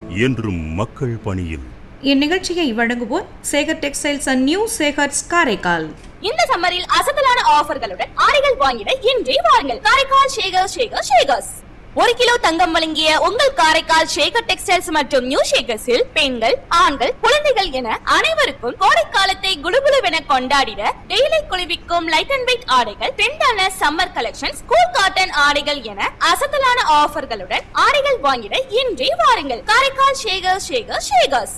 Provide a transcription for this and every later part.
என்றும் மக்கள் பணியில் இந்நிகழ்ச்சியை வழங்குவோர் Sekar textiles and new Sekars Karaikal இந்த சம்மரில் அசத்தலான ஆஃபர்களுடன் ஆடைகள் வாங்கிட இன்றே வாருங்கள் காரைக்கால் ஷேகர் ஷேகர் ஷேகர்ஸ் ஒரு கிலோ தங்கம் வழங்கிய உங்கள் காரைக்கால் ஷேகர் டெக்ஸ்டைல்ஸ் மற்றும் நியூ ஷேகர்ஸில் பெண்கள் ஆண்கள் குழந்தைகள் என அனைவருக்கும் கோடைக்காலத்தை குடுகுடுவென கொண்டாடிட டெய்லி குளிர்விக்கும் லைட் அண்ட் வெயிட் ஆடைகள் ட்ரெண்டான சம்மர் கலெக்ஷன்ஸ் கூல் காட்டன் ஆடைகள் என அசத்தலான ஆஃபர்களுடன் ஆடைகள் வாங்கிட இன்றே வாருங்கள் காரைக்கால் ஷேகர் ஷேகர் ஷேகர்ஸ்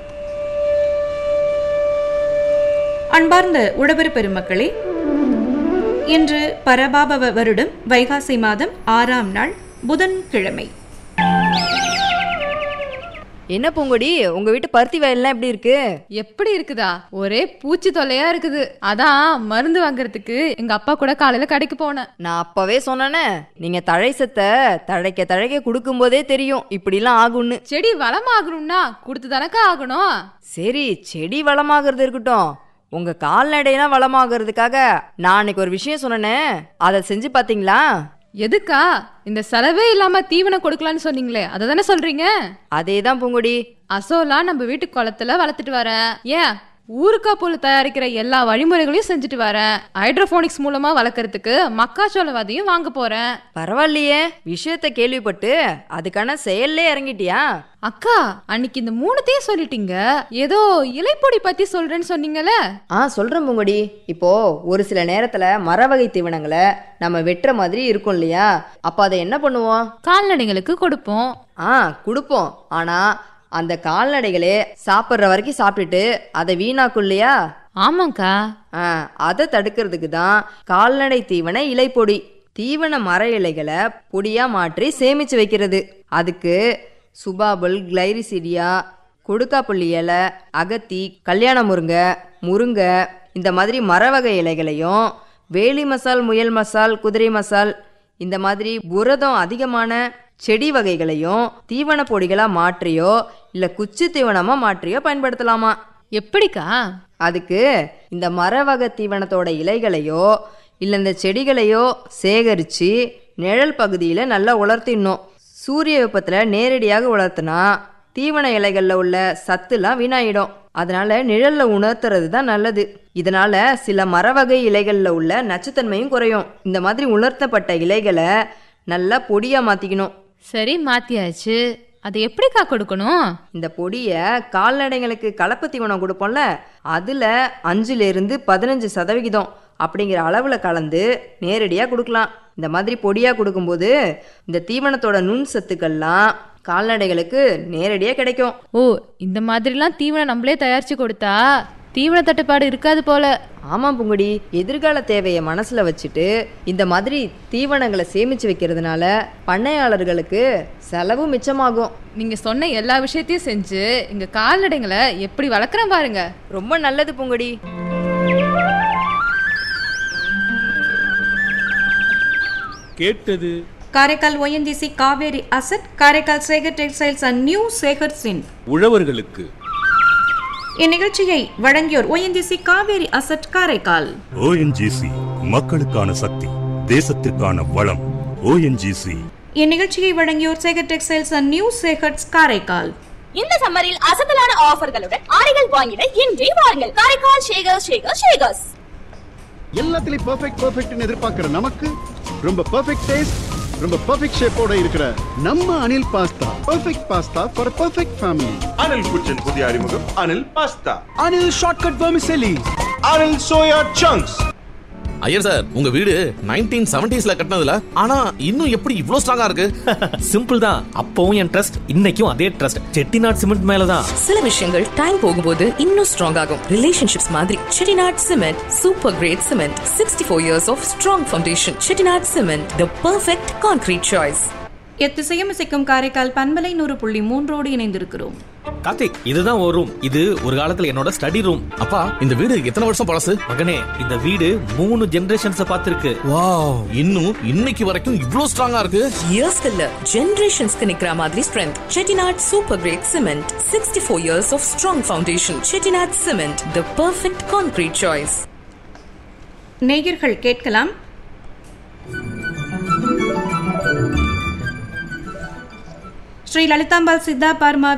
அன்பார்ந்த உழவர் பெருமக்களே இன்று பரபாபவ வருடம் வைகாசி மாதம் ஆறாம் நாள் புதன்கிழமை என்ன பூங்கொடி உங்க வீட்டு பருத்தி வயல்லாம் எப்படி இருக்கு எப்படி இருக்குதா ஒரே பூச்சி தொல்லையா இருக்குது அதான் மருந்து வாங்குறதுக்கு எங்க அப்பா கூட காலையில கடைக்கு போனேன் நான் அப்பவே சொன்னேனே நீங்க தழை சத்தை தழைக்க தழைக்க கொடுக்கும் போதே தெரியும் இப்படிலாம் ஆகும்னு செடி வளமாகணும்னா கொடுத்து தானக்கா ஆகணும் சரி செடி வளமாகிறது இருக்கட்டும் உங்க கால்நடையெல்லாம் வளமாகறதுக்காக நான் அன்னைக்கு ஒரு விஷயம் சொன்னேனே அதை செஞ்சு பாத்தீங்களா எதுக்கா இந்த செலவே இல்லாம தீவனம் கொடுக்கலான்னு சொன்னீங்களே அதை தானே சொல்றீங்க அதே தான் பூங்கொடி அசோலா நம்ம வீட்டு குளத்துல வளர்த்துட்டு வரேன் ஏன் ஊருக்கா புல் தயாரிக்கிற எல்லா வழிமுறைகளையும் செஞ்சுட்டு வரேன் ஹைட்ரோபோனிக்ஸ் மூலமா வளர்க்கறதுக்கு மக்காச்சோள விதையும் வாங்க போறேன் பரவாயில்லையே விஷயத்த கேள்விப்பட்டு அதுக்கான செயல்லே இறங்கிட்டியா அக்கா அன்னைக்கு இந்த மூணுத்தையும் சொல்லிட்டீங்க ஏதோ இலைப்பொடி பத்தி சொல்றேன்னு சொன்னீங்கல்ல ஆ சொல்கிறேன் பூங்கொடி இப்போ ஒரு சில நேரத்தில் மர வகை தீவனங்களை நம்ம வெட்டுற மாதிரி இருக்கும் இல்லையா அப்போ அதை என்ன பண்ணுவோம் கால்நடைகளுக்கு கொடுப்போம் ஆ கொடுப்போம் ஆனால் அந்த கால்நடைகளே சாப்பிட்ற வரைக்கும் சாப்பிட்டுட்டு அதை வீணாக்கும் இல்லையா ஆமாக்கா ஆ அதை தடுக்கிறதுக்கு தான் கால்நடை தீவன இலைப்பொடி தீவன மர இலைகளை பொடியாக மாற்றி சேமித்து வைக்கிறது அதுக்கு சுபாபுல் கிளைரிசிடியா கொடுக்காப்புள்ளி இலை அகத்தி கல்யாண முருங்கை முருங்கை இந்த மாதிரி மர வகை இலைகளையும் வேலி மசால் முயல் மசால் குதிரை மசால் இந்த மாதிரி புரதம் அதிகமான செடி வகைகளையும் தீவன பொடிகளா மாற்றியோ இல்ல குச்சி தீவனமா மாற்றியோ பயன்படுத்தலாமா எப்படிக்கா அதுக்கு இந்த மர வகை தீவனத்தோட இலைகளையோ இல்ல இந்த செடிகளையோ சேகரிச்சு நிழல் பகுதியில நல்லா உலர்த்திடணும் சூரிய வெப்பத்துல நேரடியாக உலர்த்தினா தீவன இலைகள்ல உள்ள சத்துலாம் வீணாயிடும் அதனால நிழல்ல உணர்த்துறது தான் நல்லது இதனால சில மரவகை இலைகள்ல உள்ள நச்சுத்தன்மையும் குறையும் இந்த மாதிரி உலர்த்தப்பட்ட இலைகளை நல்லா பொடியா மாத்திக்கணும் சரி மாத்தியாச்சு அதை எப்படிக்கா கொடுக்கணும் இந்த பொடியை கால்நடைகளுக்கு கலப்பு தீவனம் கொடுப்போம்ல அதில் அஞ்சுலேருந்து பதினஞ்சு சதவிகிதம் அப்படிங்கிற அளவில் கலந்து நேரடியாக கொடுக்கலாம் இந்த மாதிரி பொடியாக கொடுக்கும்போது இந்த தீவனத்தோட நுண் சத்துக்கள்லாம் கால்நடைகளுக்கு நேரடியாக கிடைக்கும் ஓ இந்த மாதிரிலாம் தீவனம் நம்மளே தயாரிச்சு கொடுத்தா தீவன தட்டுப்பாடு இருக்காது போல ஆமாம் புங்குடி எதிர்கால தேவையை மனசில் வச்சுட்டு இந்த மாதிரி தீவனங்களை சேமித்து வைக்கிறதுனால பண்ணையாளர்களுக்கு செலவும் மிச்சமாகும் நீங்க சொன்ன எல்லா விஷயத்தையும் செஞ்சு எங்க கால்நடைங்களை எப்படி வளர்க்குறேன் பாருங்க ரொம்ப நல்லது புங்குடி கேட்டது Karaikal ONGC Cauvery asset Karaikal Sekar textiles and new சேகர்ஸின் உழவர்களுக்கு இந்நிகழ்ச்சியை வழங்கியோர் ONGC Cauvery asset Karaikal ONGC மக்களுக்கான சக்தி தேசத்திற்கான வளம் ஓஎன்ஜிசி இந்நிகழ்ச்சியை வழங்கியோர் Sekar textiles and new Sekars Karaikal இந்த சம்மரில் அசத்தலான ஆஃபர்களுடன் ஆடைகள் வாங்கிட இன்றே வாருங்கள் காரைக்கால் ஷேகர் ஷேகர் ஷேகர்ஸ் எல்லாத்துலயும் பெர்ஃபெக்ட் பெர்ஃபெக்ட்னு எதிர்பார்க்கிற நமக்கு ரொம்ப பெர்ஃபெக்ட் டேஸ்ட் ரொம்ப பெர்ஃபெக்ட் ஷேப்போட இருக்கிற நம்ம Anil pasta perfect pasta for perfect family Anil kitchen புதிய அறிமுகம் Anil pasta Anil shortcut vermicelli Anil soya chunks ஐயர் சார் உங்க வீடு நைன்டீன் செவன்டிஸ்ல கட்டினதுல ஆனா இன்னும் எப்படி இவ்ளோ ஸ்ட்ராங்கா இருக்கு சிம்பிள் தான் அப்பவும் என் ட்ரஸ்ட் இன்னைக்கும் அதே ட்ரஸ்ட் செட்டிநாட் சிமெண்ட் மேலதான் சில விஷயங்கள் டைம் போகும்போது இன்னும் ஸ்ட்ராங் ஆகும் ரிலேஷன்ஷிப்ஸ் மாதிரி Chettinad cement super grade cement sixty four years of strong foundation Chettinad cement the perfect concrete choice எத்திசையும் இசைக்கும் காரைக்கால் பண்பலை நூறு புள்ளி மூன்றோடு இணைந்திருக்கிறோம் கார்த்திக் இதுதான் ஒரு ரூம் இது ஒரு காலத்துல என்னோட ஸ்டடி ரூம் அப்பா இந்த வீடு எத்தனை வருஷம் பழசு மகனே இந்த வீடு மூணு ஜெனரேஷன்ஸ் பார்த்திருக்கு வாவ் இன்னும் இன்னைக்கு வரைக்கும் இவ்ளோ ஸ்ட்ராங்கா இருக்கு இயர்ஸ்க்கு இல்ல ஜெனரேஷன்ஸ்க்கு நிக்கிற மாதிரி strength Chettinad super grade cement sixty four years of strong foundation Chettinad cement the perfect concrete choice நேயர்கள் கேட்கலாம் ஸ்ரீ லலிதாம்பாள் சித்தா பார்மா